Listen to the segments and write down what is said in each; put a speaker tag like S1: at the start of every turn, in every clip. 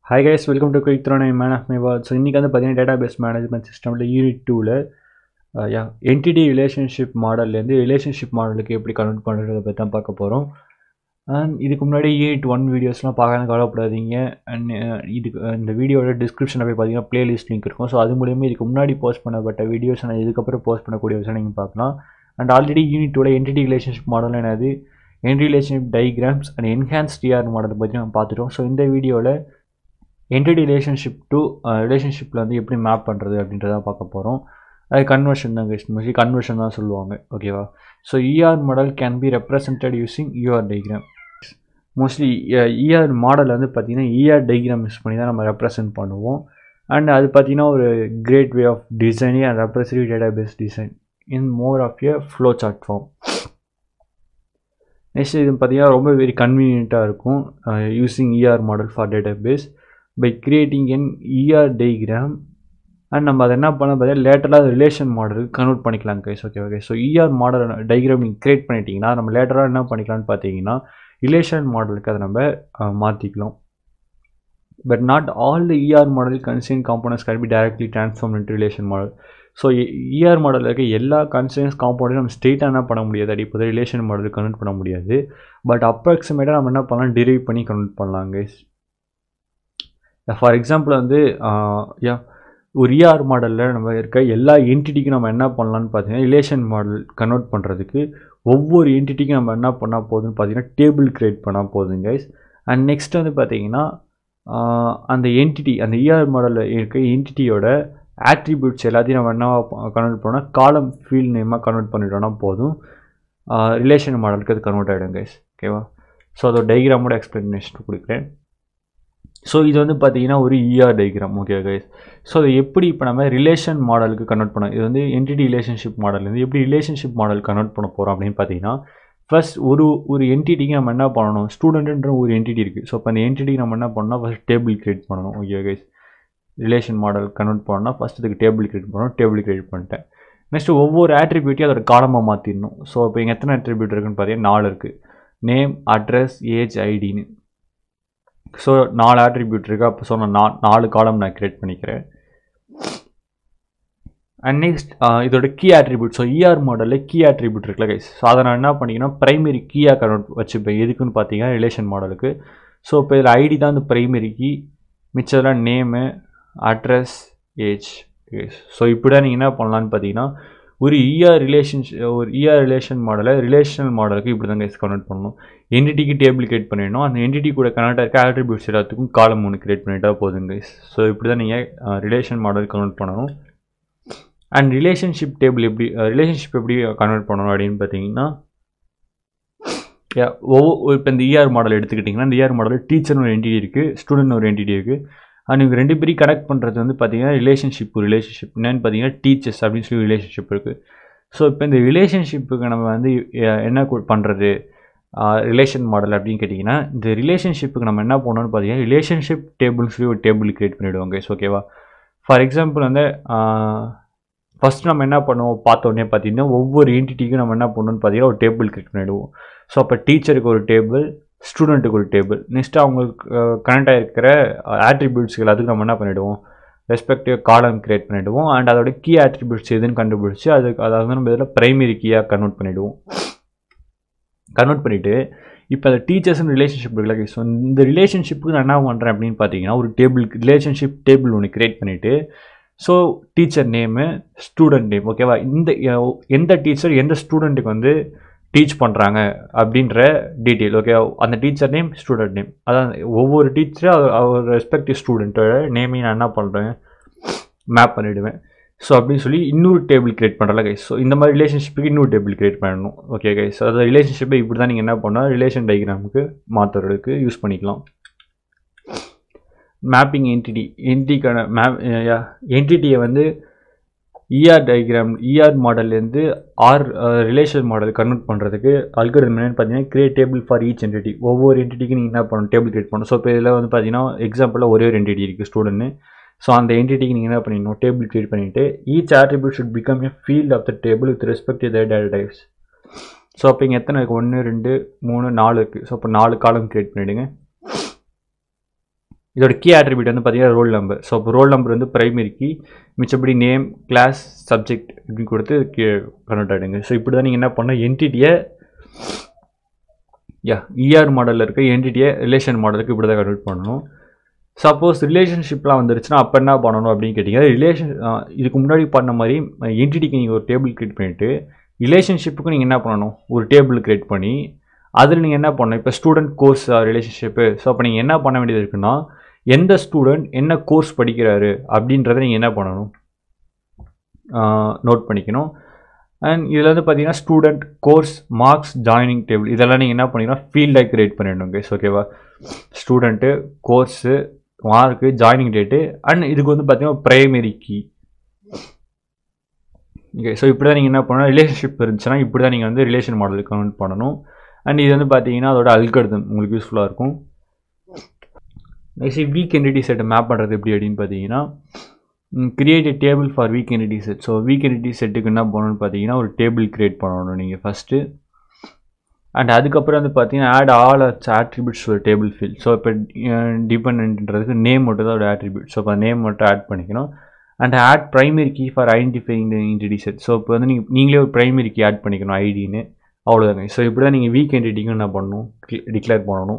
S1: hi guys welcome to quick throne man of my word so இன்றைக்கி வந்து பார்த்தீங்கன்னா database management சிஸ்டமில் unit டூவில் யா என்டிடி ரிலேஷன்ஷிப் மாடல்லேருந்து ரிலேஷன்ஷிப் மாடலுக்கு எப்படி கன்வெர்ட் பண்ணுறதை பற்றி தான் பார்க்க போகிறோம் அண்ட் இதுக்கு முன்னாடி யூனிட் ஒன் வீடியோஸ்லாம் பார்க்காம கவலைப்படாதீங்க அண்ட் இதுக்கு இந்த வீடியோட டிஸ்கிரிப்ஷனில் போய் பார்த்தீங்கன்னா பிளேலிஸ்ட் லிங்க் இருக்கும் ஸோ அது மூலியமாக இதுக்கு முன்னாடி போஸ்ட் பண்ணப்பட்ட வீடியோஸ் நான் இதுக்கப்புறம் போஸ்ட் பண்ணக்கூடிய விஷயம் நீங்கள் பார்க்கலாம் அண்ட் ஆல்ரெடி யூனிட் டூவில் என்டிடி ரிலேஷன்ஷிப் மாடல் என்னது என் relationship diagrams and enhanced ER மாடலை பற்றி நம்ம பார்த்துட்டோம் ஸோ இந்த வீடியோவில் என்டிடி ரிலேஷன்ஷிப் டு ரிலேஷன்ஷிப்பில் வந்து எப்படி மேப் பண்ணுறது அப்படின்றத பார்க்க போகிறோம் அது கன்வர்ஷன் தான் கைஸ் மோஸ்ட்லி கன்வர்ஷன் தான் சொல்லுவாங்க ஓகேவா so ER model can be represented using ER diagram mostly ER model வந்து பார்த்திங்கன்னா இஆர் டயக்ராம் யூஸ் பண்ணி தான் நம்ம ரெப்ரசன்ட் பண்ணுவோம் அண்ட் அது பார்த்திங்கன்னா ஒரு great way of designing and representative database design in more of a flow chart form next இது பார்த்திங்கன்னா ரொம்ப வெரி கன்வீனியண்ட்டாக இருக்கும் using ER model for database by creating an ER diagram and நம்ம அதை என்ன பண்ண பார்த்தீங்கன்னா லேட்டராக ரிலேஷன் மாடலுக்கு கன்வெர்ட் பண்ணிக்கலாம் guys okay okay so ER model diagram நீங்கள் கிரியேட் பண்ணிட்டீங்கன்னா நம்ம லேட்டராக என்ன பண்ணிக்கலாம்னு பார்த்தீங்கன்னா ரிலேஷன் மாடலுக்கு அதை நம்ம மாற்றிக்கலாம் but not all the ER model consign components can be directly transform into relation model so ER மாடலில் இருக்க எல்லா கன்சைன்ஸ் காம்போனன்ட் நம்ம ஸ்ட்ரெயிட்டாக என்ன பண்ண முடியாது அடிப்போது ரிலேஷன் மாடலுக்கு கன்வெர்ட் பண்ண முடியாது பட் அப்ராக்சிமேட்டாக நம்ம என்ன பண்ணலாம் டிரைவ் பண்ணி கன்வெர்ட் பண்ணலாம் கைஸ் ஃபார் எக்ஸாம்பிள் வந்து யா ஒரு இஆர் மாடலில் நம்ம இருக்க எல்லா என்டிட்டிக்கும் நம்ம என்ன பண்ணலான்னு பார்த்தீங்கன்னா ரிலேஷன் மாடல் கன்வெர்ட் பண்ணுறதுக்கு ஒவ்வொரு என்டிட்டிக்கும் நம்ம என்ன பண்ணால் போதுன்னு பார்த்தீங்கன்னா டேபிள் க்ரியேட் பண்ணால் போதும் கைஸ் அண்ட் நெக்ஸ்ட் வந்து பார்த்தீங்கன்னா அந்த என்டிட்டி அந்த இஆர் மாடலில் இருக்க என்டிட்டியோட ஆட்ரிபியூட்ஸ் எல்லாத்தையும் நம்ம என்ன கன்வெர்ட் பண்ணோம்னா காலம் ஃபீல்ட் நேமாக கன்வெர்ட் பண்ணிட்டோம்னா போதும் ரிலேஷன் மாடலுக்கு அது கன்வெர்ட் ஆகிடும் கைஸ் ஓகேவா ஸோ அதோட டைக்ராமோட எக்ஸ்ப்ளனேஷன் கொடுக்குறேன் ஸோ இது வந்து பார்த்தீங்கன்னா ஒரு ER diagram okay guys so அதை எப்படி இப்போ நம்ம ரிலேஷன் மாடலுக்கு கன்வெர்ட் பண்ணோம் இது வந்து என்டிடி ரிலேஷன்ஷிப் மாடல்லேருந்து எப்படி ரிலேஷன்ஷிப் மாடல் கன்வெர்ட் பண்ண போகிறோம் அப்படின்னு பார்த்தீங்கன்னா ஃபஸ்ட் ஒரு ஒரு என்டிட்டிக்கு நம்ம என்ன பண்ணணும் ஸ்டூடெண்ட்டுன்ற ஒரு என்டிட்டி இருக்குது ஸோ இப்போ அந்த என்டிட்டிக்கு நம்ம என்ன பண்ணணும் ஃபஸ்ட் டேபிள் கிரியேட் பண்ணணும் okay guys relation model convert பண்ணால் ஃபஸ்ட் இதுக்கு டேபிள் கிரியேட் பண்ணணும் டேபிள் கிரியேட் பண்ணிட்டேன் நெக்ஸ்ட்டு ஒவ்வொரு ஆட்ரிபியூட்டையும் அதோட காலமாக மாற்றிடணும் ஸோ இப்போ இங்கே எத்தனை ஆட்ரிபியூட் இருக்குன்னு பார்த்தீங்கன்னா நாலு இருக்குது நேம் அட்ரஸ் ஏஜ் ஐடின்னு ஸோ நாலு ஆட்ரிபியூட் இருக்குது அப்போ ஸோ நான் நா நாலு காலம் நான் க்ரியேட் பண்ணிக்கிறேன் அண்ட் நெக்ஸ்ட் இதோட கீ ஆட்ரிபியூட் ஸோ இஆர் மாடலில் கீ ஆட்ரிபியூட் இருக்குல்ல கைஸ் ஸோ அதை நான் என்ன பண்ணிங்கன்னா ப்ரைமரி கீயாக கன்வெர்ட் வச்சுப்பேன் எதுக்குன்னு பார்த்தீங்கன்னா ரிலேஷன் மாடலுக்கு ஸோ இப்போ இதில் ஐடி தான் இந்த ப்ரைமரி கீ மிச்சதெல்லாம் நேமு அட்ரஸ் ஏஜ் ஸோ இப்படி தான் நீங்கள் என்ன பண்ணலான்னு பார்த்தீங்கன்னா ஒரு இஆர் ரிலேஷன்ஷிப் ஒரு இஆர் ரிலேஷன் மாடலை ரிலேஷனல் மாடலுக்கு இப்படி தான் கைஸ் கன்வெர்ட் பண்ணணும் என்டிட்டிக்கு டேபிள் கிரியேட் பண்ணிடணும் அந்த என்டிட்டி கூட கனெக்ட் இருக்க ஆட்ரிபியூட்ஸ் எல்லாத்துக்கும் காலம் ஒன்று கிரியேட் பண்ணிட்டா போதும் கைஸ் ஸோ இப்படி தான் நீங்கள் ரிலேஷன் மாடல் கன்வெர்ட் பண்ணணும் அண்ட் ரிலேஷன்ஷிப் டேபிள் எப்படி ரிலேஷன்ஷிப் எப்படி கன்வெர்ட் பண்ணணும் அப்படின்னு பார்த்தீங்கன்னா ஒவ்வொரு இப்போ இந்த இஆர் மாடல் எடுத்துக்கிட்டிங்கன்னா இந்த இஆர் மாடல் டீச்சர்னு ஒரு என்டிட்டி இருக்குது ஸ்டூடெண்ட் ஒரு என்டிட்டி இருக்குது அண்ட் இவங்க ரெண்டு பேரும் கனெக்ட் பண்ணுறது வந்து பார்த்தீங்கன்னா ரிலேஷன்ஷிப் ரிலேஷன்ஷிப் என்னென்னு பார்த்தீங்கன்னா டீச்சர்ஸ் அப்படின்னு சொல்லி ரிலேஷன்ஷிப் இருக்குது ஸோ இப்போ இந்த ரிலேஷன்ஷிப்புக்கு நம்ம வந்து என்ன பண்ணுறது ரிலேஷன் மாடல் அப்படின்னு கேட்டிங்கன்னா இந்த ரிலேஷன்ஷிப்புக்கு நம்ம என்ன பண்ணணும்னு பார்த்தீங்கன்னா ரிலேஷன்ஷிப் டேபிள்னு சொல்லி ஒரு டேபிள் க்ரியேட் பண்ணிவிடுவாங்க ஸோ ஓகேவா ஃபார் எக்ஸாம்பிள் வந்து ஃபஸ்ட் நம்ம என்ன பண்ணுவோம் பார்த்தோன்னே பார்த்தீங்கன்னா ஒவ்வொரு என்டிட்டிக்கும் நம்ம என்ன பண்ணணும்னு பார்த்தீங்கன்னா ஒரு டேபிள் க்ரியேட் பண்ணிவிடுவோம் ஸோ அப்போ டீச்சருக்கு ஒரு டேபிள் ஸ்டூடெண்ட்டுக்கு ஒரு டேபிள் நெக்ஸ்ட்டு அவங்களுக்கு கனெக்ட் ஆகிருக்கிற ஆட்ரிபியூட்ஸ் எல்லாத்துக்கும் நம்ம என்ன பண்ணிவிடுவோம் ரெஸ்பெக்டிவ் காலம் க்ரியேட் பண்ணிவிடுவோம் அண்ட் அதோட கீ ஆட்ரிபியூட்ஸ் எதுன்னு கண்டுபிடிச்சி அதுக்கு அதாவது நம்ம இதில் ப்ரைமரி கீயாக கன்வெர்ட் பண்ணிவிடுவோம் கன்வெர்ட் பண்ணிவிட்டு இப்போ அந்த டீச்சர்ஸ்னு ரிலேஷன்ஷிப் இருக்குல்ல ஸோ இந்த ரிலேஷன்ஷிப்புக்கு நான் என்ன பண்ணுறேன் அப்படின்னு பார்த்தீங்கன்னா ஒரு டேபிள் ரிலேஷன்ஷிப் டேபிள் ஒன்று க்ரியேட் பண்ணிவிட்டு so teacher name student name ஓகேவா இந்த எந்த டீச்சர் எந்த ஸ்டூடெண்ட்டுக்கு வந்து டீச் பண்ணுறாங்க அப்படின்ற டீட்டெயில் ஓகே அந்த டீச்சர் நேம் ஸ்டூடெண்ட் நேம் அதான் ஒவ்வொரு டீச்சரும் அவர் ரெஸ்பெக்டிவ் ஸ்டூடெண்ட்டோட நேமையும் நான் என்ன பண்ணுறேன் மேப் பண்ணிவிடுவேன் ஸோ அப்படின்னு சொல்லி இன்னொரு டேபிள் க்ரியேட் பண்ணுறல கைஸ் ஸோ இந்த மாதிரி ரிலேஷன்ஷிப்புக்கு இன்னொரு டேபிள் க்ரியேட் பண்ணணும் ஓகே கைஸ் அதாவது ரிலேஷன்ஷிப்பை இப்படி தான் நீங்கள் என்ன பண்ணால் ரிலேஷன் டயக்ராமுக்கு மாற்றுறதுக்கு யூஸ் பண்ணிக்கலாம் மேப்பிங் என்டிட்டி என்டிட்டிக்கான மேப் என்டிட்டியை வந்து இஆர் டயக்ராம் இஆர் மாடல்லேருந்து ஆர் ரிலேஷன் மாடல் கன்வெர்ட் பண்ணுறதுக்கு அல்கரிதம் என்னென்னு பார்த்தீங்கன்னா create table for each entity ஒவ்வொரு என்டிட்டிக்கு நீங்கள் என்ன பண்ணணும் டேபிள் கிரியேட் பண்ணணும் ஸோ இப்போ இதில் வந்து பார்த்தீங்கன்னா எக்ஸாம்பிளில் ஒரே ஒரு என்டிட்டி இருக்குது ஸ்டூடெண்ட்டு ஸோ அந்த என்டிட்டிக்கு நீங்கள் என்ன பண்ணிடணும் டேபிள் கிரியேட் பண்ணிவிட்டு each attribute should become a field of the table with respect to data types so அப்போ இங்கே எத்தனை இருக்குது ஒன்று ரெண்டு மூணு நாலு இருக்குது ஸோ அப்போ நாலு காலம் கிரியேட் பண்ணிவிடுங்க இதோட கீ ஆட்ரிபியூட் வந்து பார்த்தீங்கன்னா ரோல் நம்பர் ஸோ இப்போ ரோல் நம்பர் வந்து பிரைமரி கீ மிச்சப்படி நேம் கிளாஸ் சப்ஜெக்ட் இப்படி கொடுத்து கீ கன்வெர்ட் ஆகிடுங்க ஸோ இப்படி தான் நீங்கள் என்ன பண்ணணும் என்டிட்டியை யா இஆர் மாடலில் இருக்க என்டிட்டியை ரிலேஷன் மாடலுக்கு இப்படி தான் கன்வெர்ட் பண்ணணும் சப்போஸ் ரிலேஷன்ஷிப்லாம் வந்துருச்சுன்னா அப்போ என்ன பண்ணணும் அப்படின்னு கேட்டிங்கன்னா ரிலேஷன் இதுக்கு முன்னாடி பண்ண மாதிரி என்டிட்டிக்கு நீங்கள் ஒரு டேபிள் க்ரியேட் பண்ணிவிட்டு ரிலேஷன்ஷிப்புக்கு நீங்கள் என்ன பண்ணணும் ஒரு டேபிள் க்ரியேட் பண்ணி அதில் நீங்கள் என்ன பண்ணணும் இப்போ ஸ்டூடெண்ட் கோர்ஸ் ரிலேஷன்ஷிப்பு ஸோ அப்போ நீங்கள் என்ன பண்ண வேண்டியது இருக்குன்னா எந்த ஸ்டூடெண்ட் என்ன கோர்ஸ் படிக்கிறாரு அப்படின்றத நீங்கள் என்ன பண்ணணும் நோட் பண்ணிக்கணும் அண்ட் இதில் வந்து பார்த்தீங்கன்னா student course marks joining table இதெல்லாம் நீங்கள் என்ன பண்ணிங்கன்னா ஃபீல்டாக கிரியேட் பண்ணிடணும் கைஸ் ஓகேவா student course mark joining date and இதுக்கு வந்து பார்த்தீங்கன்னா ப்ரைமரி கீ ஓகே ஸோ இப்படி தான் நீங்கள் என்ன பண்ணணும் ரிலேஷன்ஷிப் இருந்துச்சுன்னா இப்படி தான் நீங்கள் வந்து ரிலேஷன் மாடலுக்கு கன்வெர்ட் பண்ணணும் அண்ட் இது வந்து பார்த்தீங்கன்னா அதோட அல்கர்தம் உங்களுக்கு யூஸ்ஃபுல்லாக இருக்கும் நெக்ஸ்ட் வீக் என்டிட்டி செட்டை மேப் பண்ணுறது எப்படி அப்படின்னு பார்த்தீங்கன்னா create a table for weak entity set so weak entity செட்டுக்கு என்ன பண்ணணும்னு பார்த்தீங்கன்னா ஒரு டேபிள் கிரியேட் பண்ணணும் நீங்கள் ஃபஸ்ட்டு அண்ட் அதுக்கப்புறம் வந்து பார்த்தீங்கன்னா ஆட் ஆல் அட்ஸ் ஆட்ரிபியூட்ஸ் ஒரு டேபிள் ஃபில் ஸோ இப்போ டிபெண்ட்ன்றதுக்கு நேம் மட்டும் தான் ஒரு ஆட்ரிபியூட் ஸோ இப்போ நேம் மட்டும் ஆட் பண்ணிக்கணும் and add primary key for identifying the entity set so இப்போ வந்து நீங்கள் நீங்களே ஒரு ப்ரைமரி கீ ஆட் பண்ணிக்கணும் ஐடின்னு அவ்வளோதாங்க ஸோ இப்படி தான் நீங்கள் வீக் என்டிட்டிக்கும் என்ன பண்ணணும் டிக்ளேர் பண்ணணும்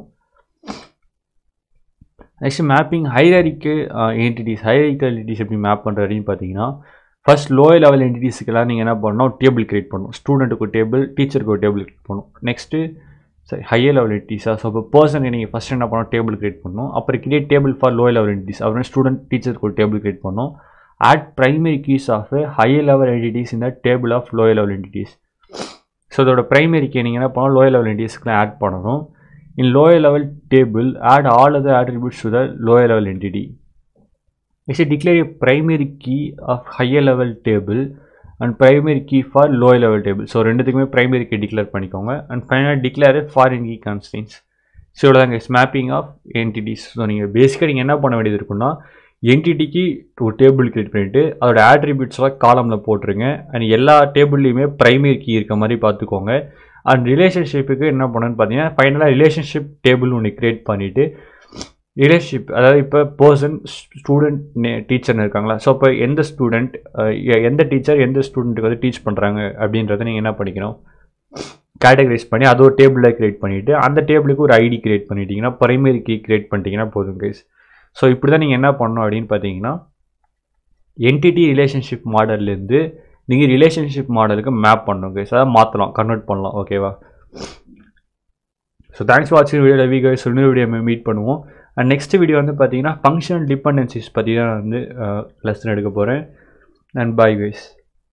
S1: நெக்ஸ்ட் மேப்பிங் ஹைராரிக்கு என்டிட்டிஸ் ஹைராரிக்கல் என்டிட்டிஸ் எப்படி மேப் பண்ணுறதுன்னு பார்த்தீங்கன்னா ஃபர்ஸ்ட் லோயர் லெவல் என்டிட்டிஸ்க்கெல்லாம் நீங்கள் என்ன பண்ணணும் டேபிள் கிரியேட் பண்ணணும் ஸ்டூடெண்ட்டுக்கு ஒரு டேபிள் டீச்சருக்கு ஒரு டேபிள் கிரியேட் பண்ணணும் நெக்ஸ்ட்டு சரி ஹையர் லெவல் என்டிட்டிஸாக ஸோ இப்போ பர்சனுக்கு நீங்கள் ஃபஸ்ட் என்ன பண்ணணும் டேபிள் கிரியேட் பண்ணணும் அப்புறம் create table for lower level entities அப்புறம் ஸ்டூடெண்ட் டீச்சருக்கு ஒரு டேபிள் கிரியேட் பண்ணணும் add primary keys of higher level entities இந்த table of lower level entities so இதோட ப்ரைமரி கீ நீங்கள் என்ன பண்ணணும் லோயர் லெவல் என்டிட்டிஸ்க்குலாம் ஆட் பண்ணணும் in lower level table add all other attributes to the lower level entity next declare a primary key of higher level table and primary key for lower level table so ரெண்டுத்துக்குமே primary key declare பண்ணிக்கோங்க and finally declare foreign key constraints so இவ்வளோ தாங்க mapping of entities so நீங்கள் பேசிக்காக நீங்கள் என்ன பண்ண வேண்டியது இருக்குன்னா என்டிட்டிக்கு ஒரு டேபிள் கிரியேட் பண்ணிவிட்டு அதோட ஆட்ரிபியூட்ஸ்லாம் காலமில் போட்டுருங்க அண்ட் எல்லா டேபிள்லேயுமே ப்ரைமரி கீ இருக்க மாதிரி பார்த்துக்கோங்க அண்ட் ரிலேஷன்ஷிப்புக்கு என்ன பண்ணணும்னு பார்த்தீங்கன்னா ஃபைனலாக ரிலேஷன்ஷிப் டேபிள் ஒன்று க்ரியேட் பண்ணிவிட்டு ரிலேஷன்ஷிப் அதாவது இப்போ பர்சன் ஸ்டூடெண்ட் நே டீச்சர்னு இருக்காங்களா ஸோ இப்போ எந்த ஸ்டூடெண்ட் எந்த டீச்சர் எந்த ஸ்டூடெண்ட்டுக்கு வந்து டீச் பண்ணுறாங்க அப்படின்றத நீங்கள் என்ன பண்ணிக்கணும் கேட்டகரைஸ் பண்ணி அது ஒரு டேபிளில் க்ரியேட் பண்ணிவிட்டு அந்த டேபிளுக்கு ஒரு ஐடி க்ரியேட் பண்ணிட்டீங்கன்னா ப்ரைமரி கீ க்ரியேட் பண்ணிட்டீங்கன்னா போதும் கைஸ் ஸோ இப்படி தான் நீங்கள் என்ன பண்ணணும் அப்படின்னு பார்த்தீங்கன்னா என்டிட்டி ரிலேஷன்ஷிப் மாடல்லேருந்து நீங்கள் ரிலேஷன்ஷிப் மாடலுக்கு மேப் பண்ணணும் கைஸ் அதாவது மாற்றலாம் கன்வெர்ட் பண்ணலாம் ஓகேவா ஸோ தேங்க்ஸ் ஃபார் வாட்சிங் வீடியோ ரவி கைஸ் இன்னொரு வீடியோ மீட் பண்ணுவோம் அண்ட் நெக்ஸ்ட் வீடியோ வந்து பார்த்தீங்கன்னா ஃபங்க்ஷனல் டிபெண்டன்சிஸ் பற்றி தான் வந்து லெசன் எடுக்க போகிறேன் அண்ட் பாய் கைஸ்